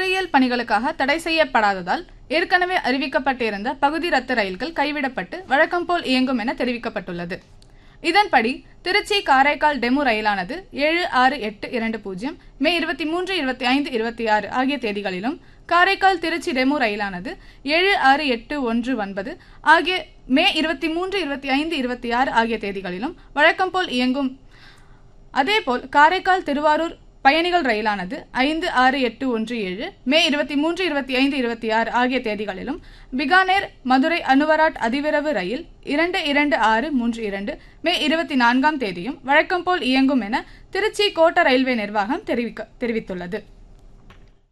பொறியியல் பணிகளுக்காக தடை செய்யப்படாததால் ஏற்கனவே அறிவிக்கப்பட்டிருந்த பகுதி ரத்து ரயில்கள் கைவிடப்பட்டு வழக்கம் போல் இயங்கும் என தெரிவிக்கப்பட்டுள்ளது இதன்படி திருச்சி காரைக்கால் டெமு ரயிலானது ஏழு ஆறு எட்டு இரண்டு பூஜ்ஜியம் மே இருபத்தி மூன்று இருபத்தி ஐந்து இருபத்தி ஆறு ஆகிய தேதிகளிலும் காரைக்கால் திருச்சி டெமு ரயிலானது ஏழு ஆறு எட்டு ஒன்று ஒன்பது ஆகிய மே இருபத்தி மூன்று இருபத்தி ஐந்து இருபத்தி ஆறு ஆகிய தேதிகளிலும் வழக்கம் போல் இயங்கும் அதேபோல் காரைக்கால் திருவாரூர் பயணிகள் ரயிலானது ஐந்து ஆறு எட்டு ஒன்று ஏழு மே இருபத்தி மூன்று இருபத்தி ஐந்து இருபத்தி ஆறு ஆகிய தேதிகளிலும் பிகானேர் மதுரை அனுவராட் அதிவிரைவு ரயில் இரண்டு இரண்டு ஆறு மூன்று இரண்டு மே இருபத்தி நான்காம் தேதியும் வழக்கம் போல் இயங்கும் என திருச்சி கோட்ட ரயில்வே நிர்வாகம் தெரிவிக்க தெரிவித்துள்ளது